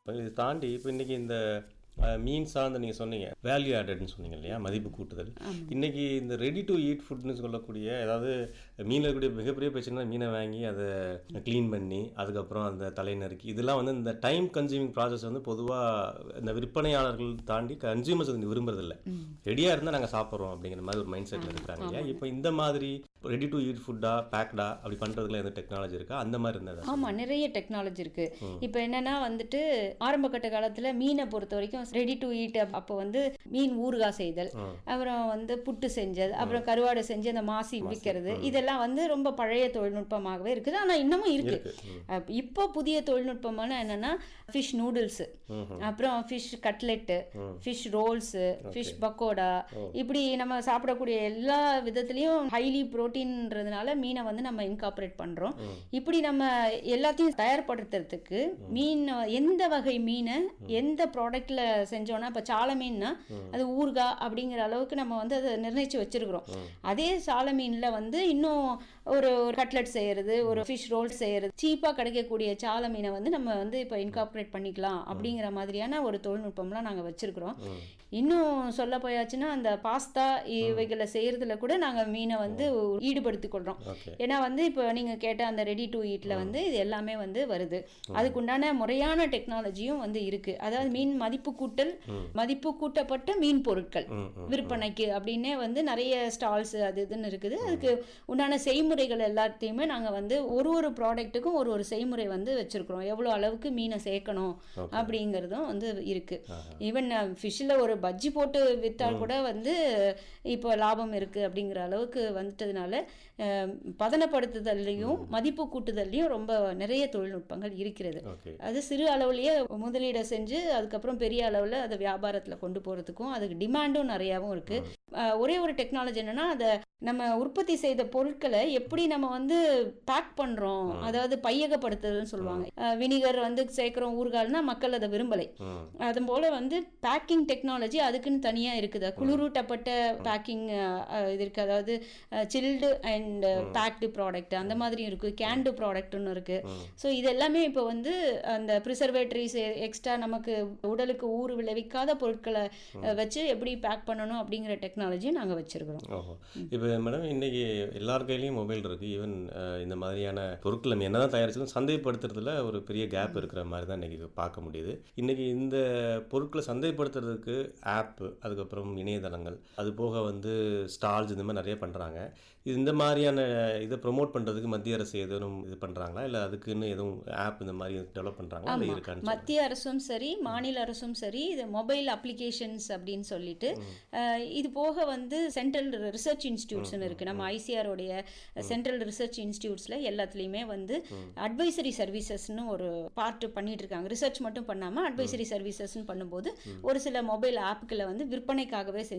இப்போ இது தாண்டி இப்போ இன்னைக்கு இந்த அஹ், மீன் சார்ந்து நீங்கள் சொன்னீங்க வேல்யூ ஆடட்னு சொன்னீங்க இல்லையா மதிப்பு கூட்டுதல் இன்னைக்கு இந்த ரெடி டு ஈட் ஃபுட்னு சொல்லக்கூடிய அதாவது மீனில் இருக்கக்கூடிய மிகப்பெரிய பிரச்சனை மீனை வாங்கி அதை க்ளீன் பண்ணி அதுக்கப்புறம் அந்த தலை நறுக்கி இதெல்லாம் வந்து இந்த டைம் கன்சியூமிங் ப்ராசஸ் வந்து பொதுவாக இந்த விற்பனையாளர்கள் தாண்டி கன்சியூமர்ஸ் வந்து விரும்புறதில்ல ரெடியாக இருந்தால் நாங்கள் சாப்பிட்றோம் அப்படிங்கிற மாதிரி ஒரு மைண்ட் செட்டில் இருக்கிறாங்க இல்லையா இப்போ இந்த மாதிரி ரெடி டு ஈட் ஃபுட்டா பேக்டா அப்படி பண்ணுறதுல எந்த டெக்னாலஜி இருக்கா அந்த மாதிரி இருந்ததா ஆமா நிறைய டெக்னாலஜி இருக்கு இப்போ என்னன்னா வந்துட்டு ஆரம்ப கட்ட காலத்துல மீனை பொறுத்த வரைக்கும் ரெடி டு ஈட் அப்போ வந்து மீன் ஊறுகாய் செய்தல் அப்புறம் வந்து புட்டு செஞ்சது அப்புறம் கருவாடு செஞ்சு அந்த மாசி விற்கிறது இதெல்லாம் வந்து ரொம்ப பழைய தொழில்நுட்பமாகவே இருக்குது ஆனா இன்னமும் இருக்கு அப் இப்போ புதிய தொழில்நுட்பமான என்னன்னா ஃபிஷ் நூடுல்ஸ் அப்புறம் fish cutlet fish rolls fish pakoda இப்படி நம்ம சாப்பிடக்கூடிய எல்லா விதத்துலயும் ஹைலி புரோட்டீன்றதுனால மீனை வந்து நம்ம இன்கார்பரேட் பண்றோம் இப்படி நம்ம எல்லாத்தையும் தயார்படுத்துறதுக்கு மீன் எந்த வகை மீனை எந்த ப்ராடக்ட்ல செஞ்சோம்னா இப்போ சால மீன்னா அது ஊறுகாய் அப்படிங்கிற அளவுக்கு நம்ம வந்து அதை நிர்ணயிச்சு வச்சிருக்கிறோம் அதே சால மீன்ல வந்து இன்னும் ஒரு ஒரு கட்லெட் செய்யறது ஒரு ஃபிஷ் ரோல் செய்யறது சீப்பாக கிடைக்கக்கூடிய சால மீனை வந்து நம்ம வந்து இப்போ இன்கார்பரேட் பண்ணிக்கலாம் அப்படிங்கிற மாதிரியான ஒரு தொழில்நுட்பம்லாம் நாங்கள் வச்சிருக்கிறோம் இன்னும் சொல்ல போயாச்சுன்னா அந்த பாஸ்தா இவைகளை செய்யறதுல கூட நாங்கள் மீனை வந்து ஈடுபடுத்திக் கொள்றோம் ஓகே ஏன்னா வந்து இப்போ நீங்க கேட்ட அந்த ரெடி டு ஈட்ல வந்து இது எல்லாமே வந்து வருது அதுக்குண்டான முறையான டெக்னாலஜியும் வந்து இருக்கு அதாவது மீன் மதிப்பு கூட்டல் மதிப்பு கூட்டப்பட்ட மீன் பொருட்கள் விற்பனைக்கு அப்படின்னே வந்து நிறைய ஸ்டால்ஸ் அது இதுன்னு இருக்குது அதுக்கு உண்டான செய்முறைகள் எல்லாத்தையுமே நாங்க வந்து ஒரு ஒரு ப்ராடக்ட்டுக்கும் ஒரு ஒரு செய்முறை வந்து வச்சிருக்கிறோம் எவ்வளவு அளவுக்கு மீனை சேர்க்கணும் அப்படிங்கிறதும் வந்து இருக்கு ஈவன் ஃபிஷ்ஷில் ஒரு பஜ்ஜி போட்டு வித்தால் கூட வந்து இப்போ லாபம் இருக்கு அப்படிங்கிற அளவுக்கு வந்துட்டதுனால அஹ், பதனப்படுத்துதல்லையும் மதிப்பு கூட்டுதல்லையும் ரொம்ப நிறைய தொழில்நுட்பங்கள் இருக்கிறது ஓகே அது சிறு அளவுலயே முதலீடை செஞ்சு அதுக்கப்புறம் பெரிய அளவில் அதை வியாபாரத்தில் கொண்டு போகிறதுக்கும் அதுக்கு டிமாண்டும் நிறையாவும் இருக்கு அஹ், ஒரே ஒரு டெக்னாலஜி என்னன்னா அதை நம்ம உற்பத்தி செய்த பொருட்களை எப்படி நம்ம வந்து பேக் பண்றோம் அதாவது பையகப்படுத்துதல்னு சொல்லுவாங்க வினிகர் வந்து சேர்க்குறோம் ஊறுகால்னா மக்கள் அதை விரும்பலை ம் அது போல வந்து பேக்கிங் டெக்னாலஜி அதுக்குன்னு தனியா இருக்குது குளிரூட்டப்பட்ட பேக்கிங் இது இருக்கு அதாவது சில்டு அண்ட் பேக்டு ப்ராடக்ட் அந்த மாதிரியும் இருக்கு கேண்டு ப்ராடக்ட்னு இருக்கு ஸோ இது எல்லாமே இப்போ வந்து அந்த ப்ரிசர்வேட்டரிஸ் எக்ஸ்ட்ரா நமக்கு உடலுக்கு ஊறு விளைவிக்காத பொருட்களை அஹ், வச்சு எப்படி பேக் பண்ணணும் அப்படிங்கிற டெக்னாலஜியும் நாங்க வச்சிருக்கிறோம் ஓஹோ இப்போ மேடம் இன்னைக்கு எல்லார் கையிலையும் மொபைல் இருக்கு ஈவன் இந்த மாதிரியான பொருட்கள் நம்ம என்னதான் தயாரிச்சாலும் சந்தைப்படுத்துறதுல ஒரு பெரிய கேப் இருக்கிற மாதிரி தான் இன்னைக்கு பார்க்க முடியுது இன்னைக்கு இந்த பொருட்களை சந்தைப்படுத்துறதுக்கு ஆப் அதுக்கப்புறம் இணையதளங்கள் அது போக வந்து ஸ்டால்ஸ் இந்த மாதிரி நிறைய பண்றாங்க இது இந்த மாதிரியான இதை ப்ரோமோட் பண்றதுக்கு மத்திய அரசு எதுவும் இது பண்றாங்களா இல்லை அதுக்குன்னு எதுவும் ஆப் இந்த மாதிரி டெவலப் பண்றாங்களா இல்லை ஆமா. இருக்கான்னு சொல்லுங்க. மத்திய அரசும் சரி மாநில அரசும் சரி இது மொபைல் அப்ளிகேஷன்ஸ் அப்படின்னு சொல்லிட்டு அஹ், இது போக வந்து சென்ட்ரல் ரிசர்ச் இன்ஸ்டியூட்ஸ்னு இருக்கு நம்ம ஐசிஆருடைய சென்ட்ரல் ரிசர்ச் இன்ஸ்டியூட்ஸ்ல எல்லாத்துலேயுமே வந்து அட்வைசரி சர்வீசஸ்னு ஒரு பார்ட் பண்ணிட்டு இருக்காங்க ரிசர்ச் மட்டும் பண்ணாம அட்வைசரி சர்வீசஸ்னு பண்ணும்போது ஒரு சில மொபைல் ஆப்புகளை வந்து விற்பனைக்காகவே செஞ்சு